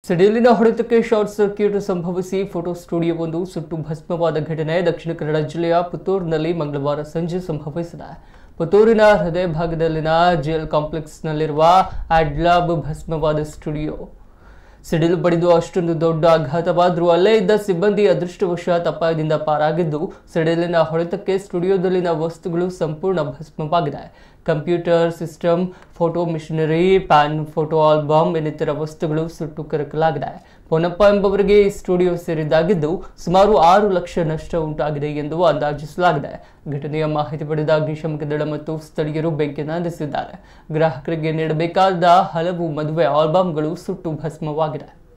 ಸಿಡಿಲಿನ ಹೊಡೆತಕ್ಕೆ short circuit ಸಂಭವಿಸಿ photo ಸ್ಟುಡಿಯೋವೊಂದು ಸುಟ್ಟು ಭಸ್ಮವಾದ ಘಟನೆ ದಕ್ಷಿಣ ಕನ್ನಡ ಜಿಲ್ಲೆಯ ಪುತ್ತೂರಿನಲ್ಲಿ ಮಂಗಳವಾರ ಸಂಜೆ ಸಂಭವಿಸಿದೆ ಪುತ್ತೂರಿನ ಹೃದಯ ಭಾಗದಲ್ಲಿನ ಜೆಲ್ ಕಾಂಪ್ಲೆಕ್ಸ್ನಲ್ಲಿರುವ ಅಡ್ಲಾಬ್ ಭಸ್ಮವಾದ ಸ್ಟುಡಿಯೋ ಸಿಡಿಲು ಬಡಿದು ಅಷ್ಟೊಂದು ದೊಡ್ಡ ಆಘಾತವಾದರೂ ಅಲ್ಲೇ ಇದ್ದ ಸಿಬ್ಬಂದಿ ಅದೃಷ್ಟವಶಾತ್ ಅಪಾಯದಿಂದ ಪಾರಾಗಿದ್ದು ಸಿಡಿಲಿನ ಹೊಡೆತಕ್ಕೆ ಸ್ಟುಡಿಯೋದಲ್ಲಿನ ವಸ್ತುಗಳು ಸಂಪೂರ್ಣ ಭಸ್ಮವಾಗಿದೆ computer system photo machinery fan photo album ಇನ್ನಿತರ ವಸ್ತುಗಳು ಸುಟ್ಟು ಕರಕಲಾಗಿದೆ ಪೊನ್ನಪ್ಪ ಎಂಬವರಿಗೆ ಈ ಸ್ಟುಡಿಯೋ ಸೇರಿದ್ದಾಗಿದ್ದು ಸುಮಾರು ಆರು ಲಕ್ಷ ನಷ್ಟ ಉಂಟಾಗಿದೆ ಎಂದು ಅಂದಾಜಿಸಲಾಗಿದೆ ಘಟನೆಯ ಮಾಹಿತಿ ಪಡೆದ ಅಗ್ನಿಶಾಮಕ ದಳ ಮತ್ತು ಸ್ಥಳೀಯರು ಬೆಂಕಿ ನಂದಿಸಿದ್ದಾರೆ ಗ್ರಾಹಕರಿಗೆ ನೀಡಬೇಕಾದ ಹಲವು ಮದುವೆ ಆಲ್ಬಮ್ಗಳು ಸುಟ್ಟು ಭಸ್ಮವಾಗಿದೆ